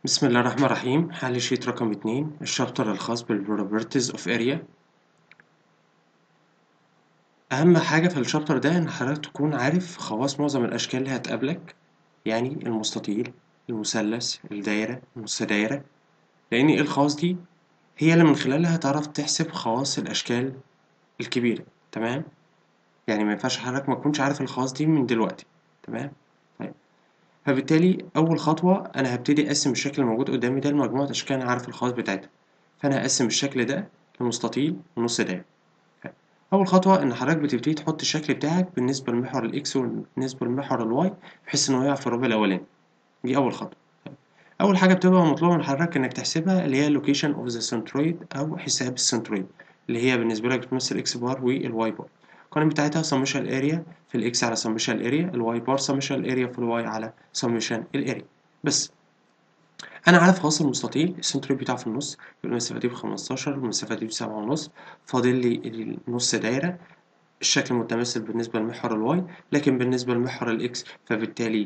بسم الله الرحمن الرحيم حل شيت رقم اتنين الشابتر الخاص بالبروبرتيز اوف اريا اهم حاجة في الشابتر ده ان حضرتك تكون عارف خواص معظم الاشكال اللي هتقابلك يعني المستطيل المثلث الدايرة نص دايرة لان ايه الخواص دي هي اللي من خلالها هتعرف تحسب خواص الاشكال الكبيرة تمام يعني ما ينفعش حضرتك ما تكونش عارف الخواص دي من دلوقتي تمام طيب فبالتالي أول خطوة أنا هبتدي أقسم الشكل الموجود قدامي ده لمجموعة أشكال أنا عارف الخواص بتاعتها فأنا هقسم الشكل ده لمستطيل ونص دايرة أول خطوة إن حضرتك بتبتدي تحط الشكل بتاعك بالنسبة لمحور الإكس وبالنسبة لمحور الواي بحيث إنه يقع في الربع الأولاني دي أول خطوة أول حاجة بتبقى مطلوبة من حضرتك إنك تحسبها اللي هي location of the centroid أو حساب السنترويد اللي هي بالنسبة لك بتمثل إكس بار والواي بار القوانين بتاعتها سمشن اريا في الاكس على سمشن اريا الواي بار سمشن اريا في الواي على سمشن الاريا بس انا عارف خلاص المستطيل السنترويد بتاعه في النص المسافه دي ب 15 والمسافه دي بسبعة ونص فاضل لي النص دايره الشكل متماثل بالنسبه لمحور الواي لكن بالنسبه لمحور الاكس فبالتالي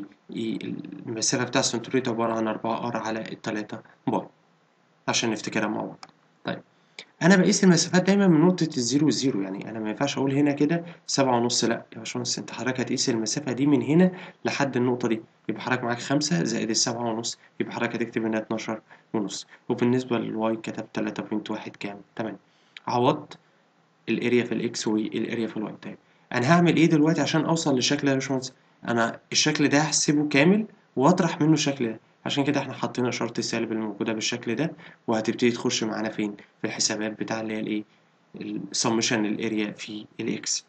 المسافه بتاع السنترويد عباره عن 4 ار على التلاتة بار عشان نفتكرها مع بعض طيب انا بقيس المسافات دايما من نقطه الزيرو والزيرو يعني انا ما ينفعش اقول هنا كده سبعة ونص لا يا باشمهندس انت حضرتك هتقيس المسافه دي من هنا لحد النقطه دي يبقى حضرتك معاك خمسة زائد السبعة ونص يبقى حضرتك هتكتب هنا اتناشر ونص وبالنسبه للواي كتبت تلاتة بوينت واحد كام تمام عوضت الاريا في الاكس والاريا في الواي طيب انا هعمل ايه دلوقتي عشان اوصل للشكل ده يا باشمهندس انا الشكل ده هحسبه كامل واطرح منه الشكل ده عشان كده احنا حطينا إشارة السالب الموجودة بالشكل ده وهتبتدي تخش معانا فين في الحسابات بتاع اللي هي الايه السمشن الاريا في الاكس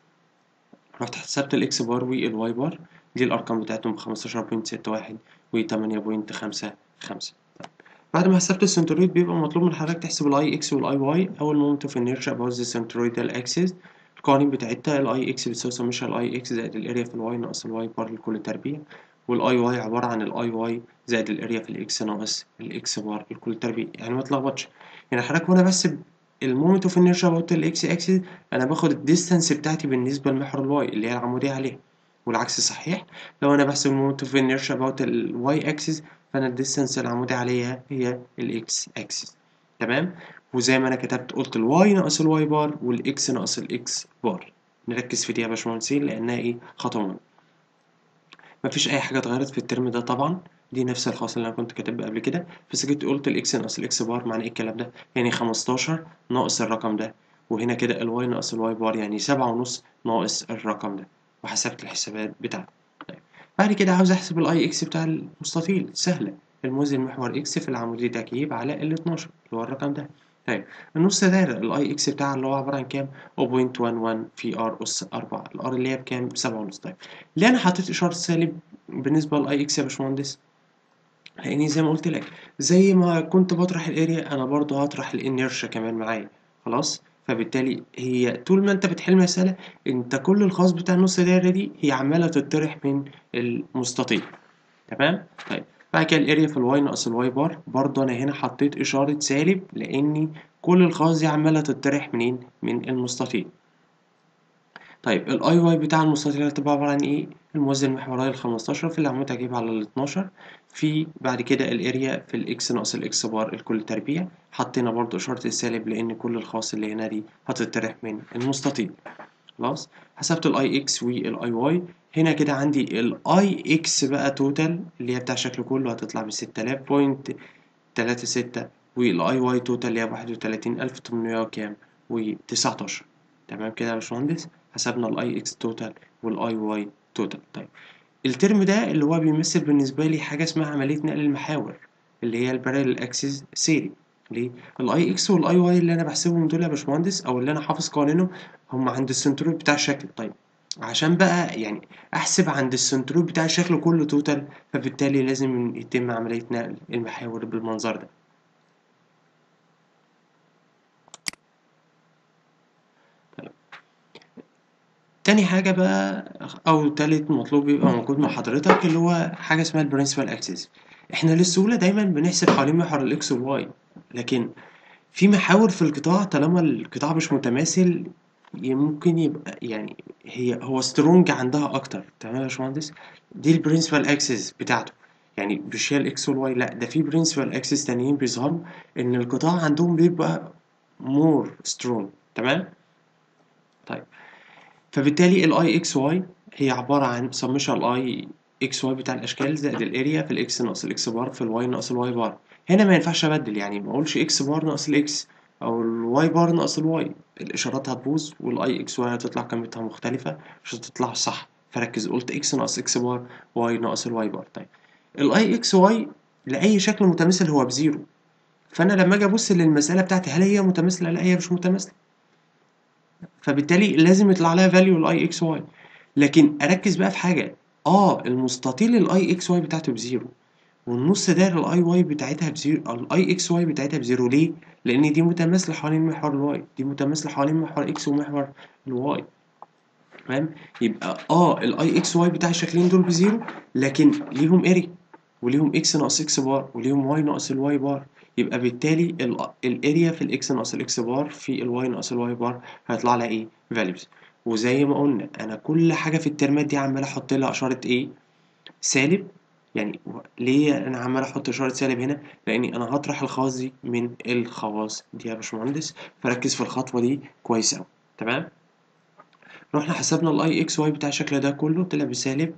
رحت حسبت الاكس بار والواي بار دي الارقام بتاعتهم بخمستاشر بوينت ستة واحد وتمانية بوينت خمسة خمسة بعد ما حسبت السنترويد بيبقى مطلوب من حضرتك تحسب الاي اكس والاي واي او المومنت اوف انيرشيا اباوت ذا سنترويدال اكسس القوانين بتاعتها الاي اكس بتساوي سمشن الاي اكس زائد الاريا في الواي ناقص الواي بار لكل تربيع والاي واي عبارة عن الاي واي زائد الاريا في الاكس ناقص الاكس بار لكل تربيع يعني ما تلخبطش يعني حضرتك وانا بحسب المومنت اوف انيرشيا اباوت الاكس اكسس انا باخد الديستانس بتاعتي بالنسبة لمحور الواي اللي هي العمودية عليه والعكس صحيح لو انا بحسب المومنت اوف انيرشيا اباوت الواي اكسس فانا الديستانس العمودي عليها هي الاكس اكسس تمام وزي ما انا كتبت قلت الواي ناقص الواي بار والاكس ناقص الاكس بار نركز في دي يا باشمهندسين لانها ايه خطوه مهمه مفيش اي حاجه اتغيرت في الترم ده طبعا دي نفس الخاص اللي انا كنت كاتبها قبل كده بس جيت قلت الاكس ناقص الاكس بار معنى ايه الكلام ده يعني 15 ناقص الرقم ده وهنا كده الواي ناقص الواي بار يعني سبعة ونص ناقص الرقم ده وحسبت الحسابات بتاعتي طيب بعد كده عاوز احسب الاي اكس بتاع المستطيل سهله الموازي المحور اكس في العمودية تكييف على ال 12 اللي هو الرقم ده طيب النص دايرة الاي اكس بتاعها اللي هو عبارة عن كام؟ 0.11 في ار اس 4 الار اللي هي بكام؟ بسبعة ونص طيب ليه انا حطيت اشارة سالب بالنسبة للاي اكس يا باشمهندس؟ لاني زي ما قلت لك زي ما كنت بطرح الاريا انا برضو هطرح الانيرشيا كمان معايا خلاص؟ فبالتالي هي طول ما انت بتحل مسألة انت كل الخاص بتاع النص دايرة دي هي عمالة تطرح من المستطيل تمام؟ طيب بعد كده الاريا في الواي ناقص الواي بار برضه انا هنا حطيت اشارة سالب لاني كل الخواص دي عمالة تطرح منين من المستطيل طيب الاي واي بتاع المستطيل هتبقى عبارة عن ايه الموازي المحورية الخمستاشر في العمود هجيب على الاتناشر في بعد كده الاريا في الاكس ناقص الاكس بار الكل تربيع حطينا برضه اشارة السالب لان كل الخواص اللي هنا دي هتطرح من المستطيل خلاص حسبت الاي اكس والاي واي هنا كده عندي الاي اكس بقى توتال اللي هي بتاع الشكل كله هتطلع ب 6000 بوينت تلاتة ستة والاي واي توتال اللي هي بواحد وتلاتين ألف تمنمية وكام وتسعتاشر تمام كده يا باشمهندس حسبنا الاي اكس توتال والاي واي توتال طيب الترم ده اللي هو بيمثل بالنسبة لي حاجة اسمها عملية نقل المحاور اللي هي البارالل اكسس سيري ليه؟ الاي اكس والاي واي اللي انا بحسبهم دول يا باشمهندس او اللي انا حافظ قوانينهم هم عند السنترويد بتاع الشكل طيب عشان بقى يعني احسب عند السنترويد بتاع الشكل كله توتال فبالتالي لازم يتم عملية نقل المحاور بالمنظر ده طيب. تاني حاجة بقى أو تالت مطلوب يبقى موجود مع حضرتك اللي هو حاجة اسمها البرنسبل اكسس احنا للسهولة دايما بنحسب حوالين محور الاكس والواي لكن في محاور في القطاع طالما القطاع مش متماثل ممكن يبقى يعني هي هو سترونج عندها اكتر تمام يا باشمهندس دي البرنسبل اكسس بتاعته يعني مش هي الاكس والواي لا ده في برنسبل اكسس تانيين بيظهروا ان القطاع عندهم بيبقى مور سترونج تمام طيب فبالتالي الاي اكس واي هي عباره عن سمشن الاي اكس واي بتاع الاشكال زائد الاريا في الاكس ناقص الاكس بار في الواي ناقص الواي بار هنا ما ينفعش ابدل يعني ما اقولش اكس بار ناقص الاكس او الواي بار ناقص الواي الاشارات هتبوظ والاي اكس واي هتطلع قيمتها مختلفه مش هتطلع صح فركز قلت اكس ناقص اكس بار واي ناقص الواي بار طيب الاي اكس واي لاي شكل متماثل هو بزيرو فانا لما اجي ابص للمساله بتاعتي هل هي متماثله لا هي مش متماثله فبالتالي لازم يطلع لها فاليو الاي اكس واي لكن اركز بقى في حاجه اه المستطيل الاي اكس واي بتاعته بزيرو والنص دايره الاي واي بتاعتها بزيرو الاي اكس واي بتاعتها بزيرو ليه لان دي متماثله حوالين محور الواي دي متماثله حوالين محور اكس ومحور الواي تمام يبقى اه الاي اكس واي بتاع الشكلين دول بزيرو لكن ليهم اري وليهم اكس ناقص اكس بار وليهم واي ناقص الواي بار يبقى بالتالي الاريا في الاكس ناقص الاكس بار في الواي ناقص الواي بار هيطلع لها ايه فاليوز وزي ما قلنا انا كل حاجه في الترمات دي عمال احط لها اشاره ايه سالب يعني ليه انا عمال احط اشاره سالب هنا لاني انا هطرح الخواص دي من الخواص دي يا باشمهندس فركز في الخطوه دي كويس قوي تمام رحنا حسبنا الاي اكس واي بتاع الشكل ده كله طلع بسالب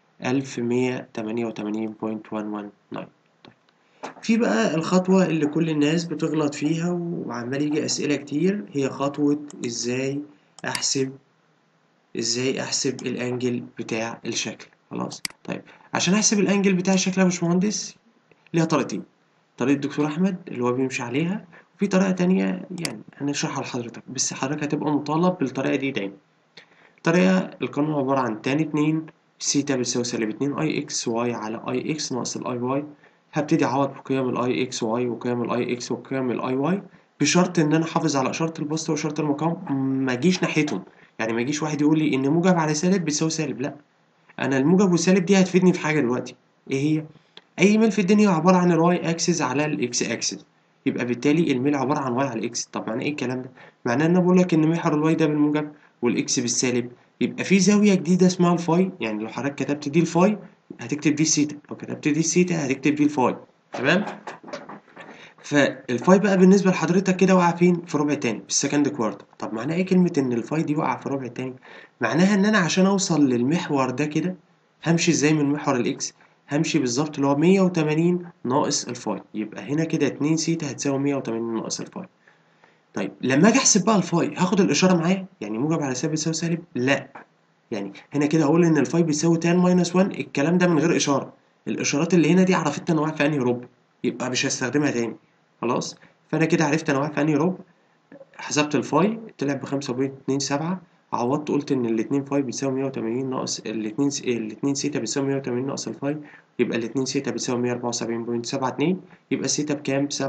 1188.119 في بقى الخطوة اللي كل الناس بتغلط فيها وعمال يجي أسئلة كتير هي خطوة إزاي أحسب إزاي أحسب الأنجل بتاع الشكل خلاص طيب عشان أحسب الأنجل بتاع الشكل يا باشمهندس ليها طريقتين طريقة الدكتور أحمد اللي هو بيمشي عليها وفي طريقة تانية يعني هنشرحها لحضرتك بس حضرتك هتبقى مطالب بالطريقة دي دايما الطريقة القانون عبارة عن تان اتنين سيتا بتساوي سالب اتنين اي اكس واي على اي اكس ناقص الاي واي هبتدي اعوض بقيم الاي اكس واي وقيم الاي اكس وقيم الاي واي بشرط ان انا احافظ على اشاره البسط واشاره المقام ما اجيش ناحيتهم يعني ما يجيش واحد يقول لي ان موجب على سالب بتساوي سالب لا انا الموجب والسالب دي هتفيدني في حاجه دلوقتي ايه هي اي ميل في الدنيا عباره عن الواي اكسس على الاكس اكسس يبقى بالتالي الميل عباره عن واي على الاكس طب معناه ايه الكلام ده معناه ان انا بقول لك ان محور الواي ده بالموجب والاكس بالسالب يبقى في زاويه جديده اسمها الفاي يعني لو حضرتك كتبت دي الفاي هتكتب دي السيتا لو كتبت دي السيتا هتكتب دي الفاي تمام فالفاي بقى بالنسبه لحضرتك كده واقعه فين في ربع تاني في السكند كوارتر طب معناها ايه كلمه ان الفاي دي واقعه في ربع تاني معناها ان انا عشان اوصل للمحور ده كده همشي ازاي من محور الاكس همشي بالظبط اللي هو 180 ناقص الفاي يبقى هنا كده 2 سيتا هتساوي 180 ناقص الفاي طيب لما اجي احسب بقى الفاي هاخد الاشاره معايا يعني موجب على سالب بيساوي سالب لا يعني هنا كده هقول ان الفاي بيساوي تان ماينس 1 الكلام ده من غير اشاره الاشارات اللي هنا دي عرفتني انا واقع في انهي ربع يبقى مش هستخدمها تاني خلاص فانا كده عرفت انا واقع في انهي ربع حسبت الفاي طلع ب 5.27 عوضت قلت ان الاتنين فاي بيساوي 180 ناقص الاتنين س... الاتنين سيتا بيساوي 180 ناقص الفاي يبقى الاتنين سيتا بيساوي 174.72 يبقى السيتا بكام 87.365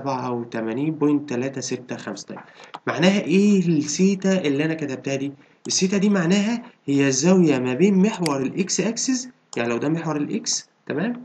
طيب معناها ايه السيتا اللي انا كتبتها دي السيتا دي معناها هي الزاوية ما بين محور الاكس اكسس يعني لو ده محور الاكس تمام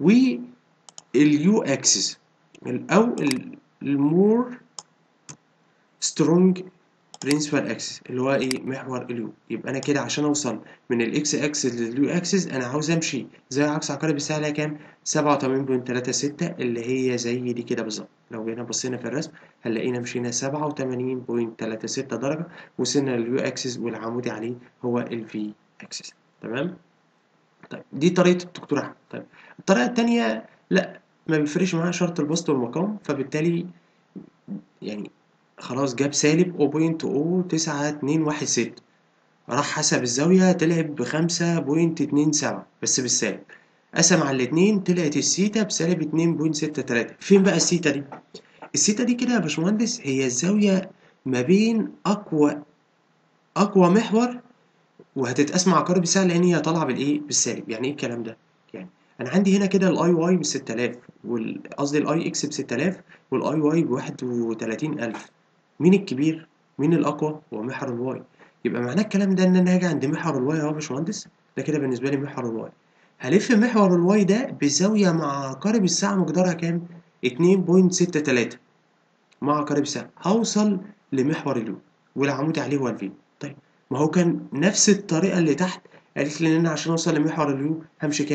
واليو اكسس او المور سترونج برنسبال اكسس اللي هو ايه محور اليو يبقى انا كده عشان اوصل من الاكس اكسس لليو اكسس انا عاوز امشي زي عكس عقارب الساعه اللي هي كام 87.36 اللي هي زي دي كده بالظبط لو جينا بصينا في الرسم هنلاقينا مشينا 87.36 درجه وصلنا لليو اكسس والعمودي عليه هو الفي اكسس تمام طيب دي طريقه الدكتور احمد طيب الطريقه الثانيه لا ما بيفرقش معاها شرط البسط والمقام فبالتالي يعني خلاص جاب سالب 0.0926 راح حسب الزاوية طلعت بخمسة بوينت اتنين سبعة بس بالسالب قسم على الاتنين طلعت السيتا بسالب اتنين بوينت ستة تلاتة فين بقى السيتا دي؟ السيتا دي كده يا باشمهندس هي الزاوية ما بين أقوى أقوى محور وهتتقسم على عقارب الساعة لأن هي طالعة بالإيه؟ بالسالب يعني إيه الكلام ده؟ يعني أنا عندي هنا كده الأي واي ب 6000 قصدي الأي إكس ب 6000 والأي واي ب 31000 مين الكبير؟ مين الأقوى؟ هو محور الواي يبقى معناه الكلام ده إن أنا هاجي عند محور الواي أهو يا باشمهندس ده كده بالنسبة لي محور الواي هلف محور الواي ده بزاوية مع عقارب الساعة مقدارها كام؟ 2.63 مع عقارب الساعة هوصل لمحور اليو والعمودي عليه هو الفي طيب ما هو كان نفس الطريقة اللي تحت قالت لي إن أنا عشان أوصل لمحور اليو همشي كام؟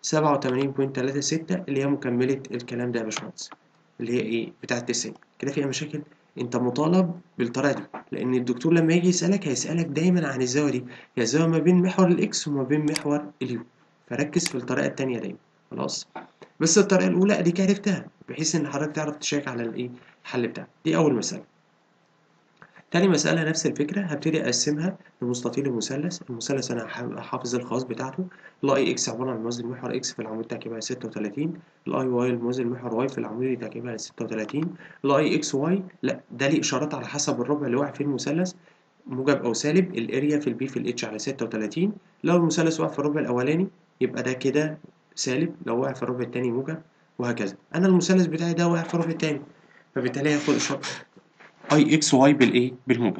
87.36 اللي هي مكملة الكلام ده يا باشمهندس اللي هي ايه بتاعة 90 كده فيها مشاكل انت مطالب بالطريقة دي لان الدكتور لما يجي يسألك هيسألك دايما عن الزاوية دي هي الزاوية ما بين محور الاكس وما بين محور اليو فركز في الطريقة التانية دايما خلاص بس الطريقة الأولى اديك عرفتها بحيث إن حضرتك تعرف تشيك على الإيه الحل بتاعك دي أول مسألة تاني مسألة نفس الفكرة هبتدي أقسمها لمستطيل ومثلث المثلث أنا حافظ الخاص بتاعته الأي إكس عبارة عن موازي المحور إكس في العمود تركيبها 36 الأي واي الموازي المحور واي في العمود تركيبها 36 الأي إكس واي لأ ده ليه إشارات على حسب الربع اللي واقع فيه المثلث موجب أو سالب الأريا في البي في الاتش على 36 لو المثلث واقع في الربع الأولاني يبقى ده كده سالب لو واقع في الربع التاني موجب وهكذا أنا المثلث بتاعي ده واقع في الربع التاني فبالتالي هاخد إشارة اي اكس واي بالايه بالموجب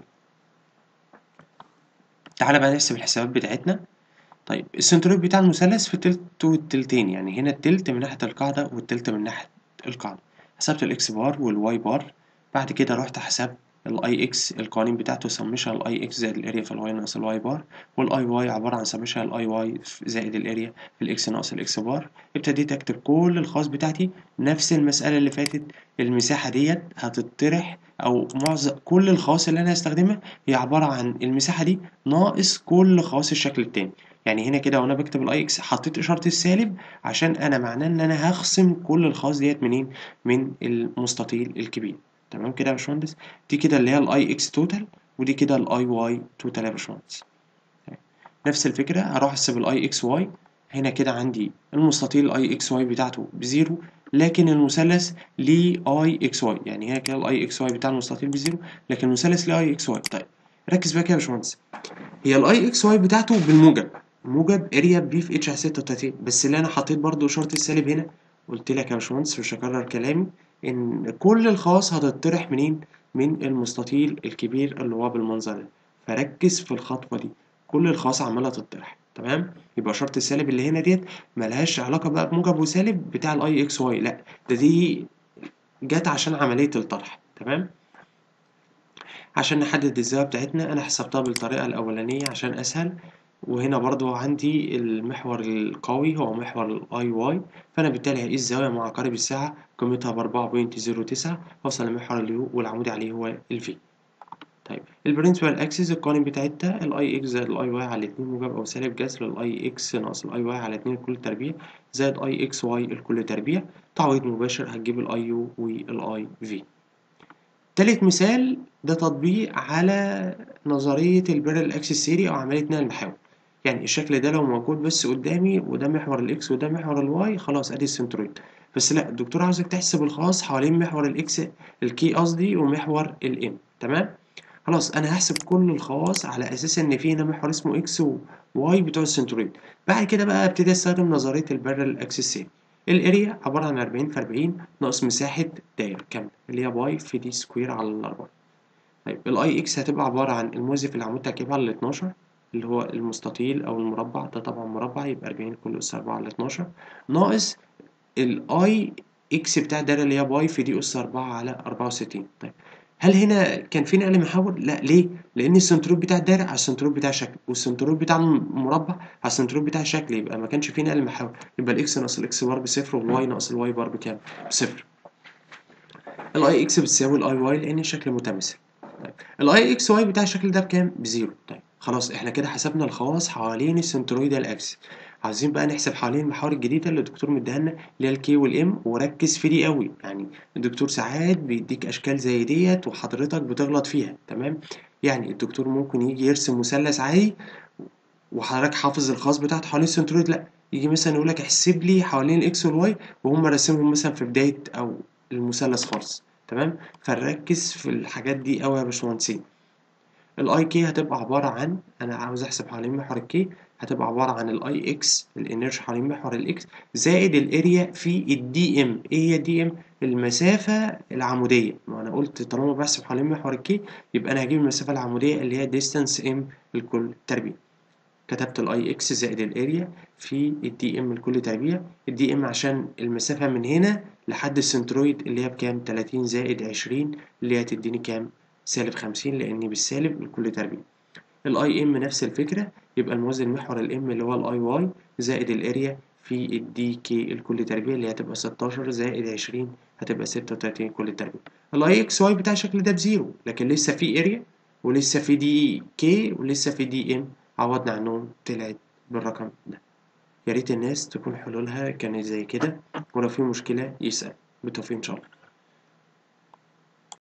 تعالى بقى نحسب الحسابات بتاعتنا طيب السنترويد بتاع المثلث في تلت والتلتين يعني هنا التلت من ناحية القاعدة والتلت من ناحية القاعدة حسبت الاكس بار والواي بار بعد كده رحت حسبت الاي اكس القوانين بتاعته سمشها الاي اكس زائد الاريا في الواي ناقص الواي بار والاي واي عبارة عن سمشها الاي واي زائد الاريا في الاكس ناقص الاكس بار ابتديت اكتب كل الخاص بتاعتي نفس المسألة اللي فاتت المساحة ديت هتطرح او معظم كل الخواص اللي انا هستخدمها هي عبارة عن المساحة دي ناقص كل خواص الشكل التاني يعني هنا كده وانا بكتب الاي اكس حطيت اشارة السالب عشان انا معناه ان انا هخصم كل الخواص ديت منين من المستطيل الكبير تمام كده يا باشمهندس دي كده اللي هي الاي اكس توتال ودي كده الاي واي توتال يا باشمهندس نفس الفكرة هروح احسب الاي اكس واي هنا كده عندي المستطيل الاي اكس واي بتاعته بزيرو لكن المثلث ليه اي اكس واي يعني هنا كده الاي اكس واي بتاع المستطيل بزيرو لكن المثلث ليه اي اكس واي طيب ركز بقى كده يا باشمهندس هي الاي اكس واي بتاعته بالموجب موجب اريا بي في اتش على 36 بس اللي انا حطيت برضو اشاره السالب هنا قلت لك يا باشمهندس مش هكرر كلامي ان كل الخواص هتطرح منين من المستطيل الكبير اللي هو بالمنظر ده فركز في الخطوه دي كل الخواص عماله تطرح تمام يبقى اشاره السالب اللي هنا ديت ملهاش علاقه بقى بموجب وسالب بتاع الاي اكس واي لا ده دي جت عشان عمليه الطرح تمام عشان نحدد الزاويه بتاعتنا انا حسبتها بالطريقه الاولانيه عشان اسهل وهنا برضو عندي المحور القوي هو محور الاي واي فانا بالتالي هقيس الزاويه مع عقارب الساعه قيمتها ب 4.09 اوصل لمحور اليو والعمود عليه هو الفي طيب البرنسبال اكسس القوانين بتاعتها الاي اكس زائد الاي واي على 2 موجب او سالب جذر الاي اكس ناقص الاي واي على 2 الكل تربيع زائد اي اكس واي الكل تربيع تعويض مباشر هتجيب الاي يو والاي في تالت مثال ده تطبيق على نظرية البيرل اكسس سيري او عملية نقل المحاور يعني الشكل ده لو موجود بس قدامي وده محور الاكس وده محور الواي خلاص ادي السنترويد بس لا الدكتور عاوزك تحسب الخاص حوالين محور الاكس الكي قصدي ومحور الام تمام خلاص انا هحسب كل الخواص على اساس ان في هنا محور اسمه اكس وواي بتوع السنترويد بعد كده بقى ابتدي استخدم نظريه البارل اكسس سيري الاريا عباره عن 40 في 40 ناقص مساحه دايره كامله اللي هي باي في دي سكوير على الاربعه طيب الاي اكس هتبقى عباره عن الموازي في العمود تركيبها على 12 اللي هو المستطيل او المربع ده طبعا مربع يبقى 40 كل اس 4 على 12 ناقص الاي اكس بتاع الدايره اللي هي باي في دي اس 4 على 64 طيب هل هنا كان في نقل محاور؟ لا ليه؟ لأن السنترويد بتاع الدايرة على السنترويد بتاع الشكل والسنترويد بتاع المربع على السنترويد بتاع الشكل يبقى ما كانش في نقل محاور يبقى الإكس ناقص الإكس بار بصفر والواي ناقص الواي بار بكام؟ بصفر. الأي إكس بتساوي الأي واي لأن الشكل متماثل. طيب الأي إكس واي بتاع الشكل ده بكام؟ بزيرو. طيب خلاص إحنا كده حسبنا الخواص حوالين السنترويد الأكس. عايزين بقى نحسب حوالين المحاور الجديده اللي الدكتور مديها لنا اللي هي الكي والام وركز في دي قوي يعني الدكتور ساعات بيديك اشكال زي ديت وحضرتك بتغلط فيها تمام يعني الدكتور ممكن يجي يرسم مثلث عادي وحضرتك حافظ الخاص بتاعته حوالين السنترويد لا يجي مثلا يقول لك احسب لي حوالين الاكس والواي وهم راسمهم مثلا في بدايه او المثلث خالص تمام فنركز في الحاجات دي قوي يا باشمهندسين الاي كي هتبقى عباره عن انا عاوز احسب حوالين محور الكي هتبقى عبارة عن الاي اكس الانرجي حوالين محور الاكس زائد الاريا في الدي ام ايه هي الدي ام المسافة العمودية ما انا قلت طالما بحسب حوالين محور الكي يبقى انا هجيب المسافة العمودية اللي هي ديستانس ام الكل تربيع كتبت الاي اكس زائد الاريا في الدي ام الكل تربيع الدي ام عشان المسافة من هنا لحد السنترويد اللي هي بكام 30 زائد 20 اللي هي هتديني كام سالب 50 لاني بالسالب الكل تربيع الاي ام نفس الفكرة يبقى الموازي المحور الام اللي هو الاي واي زائد الاريا في الدي كي الكل تربيع اللي هتبقى 16 زائد 20 هتبقى 36 كل تربيع الاي اكس واي بتاع الشكل ده بزيرو لكن لسه في اريا ولسه في دي كي ولسه في دي ام عوضنا عنهم طلعت بالرقم ده يا ريت الناس تكون حلولها كانت زي كده ولو في مشكلة يسأل بالتوفيق إن شاء الله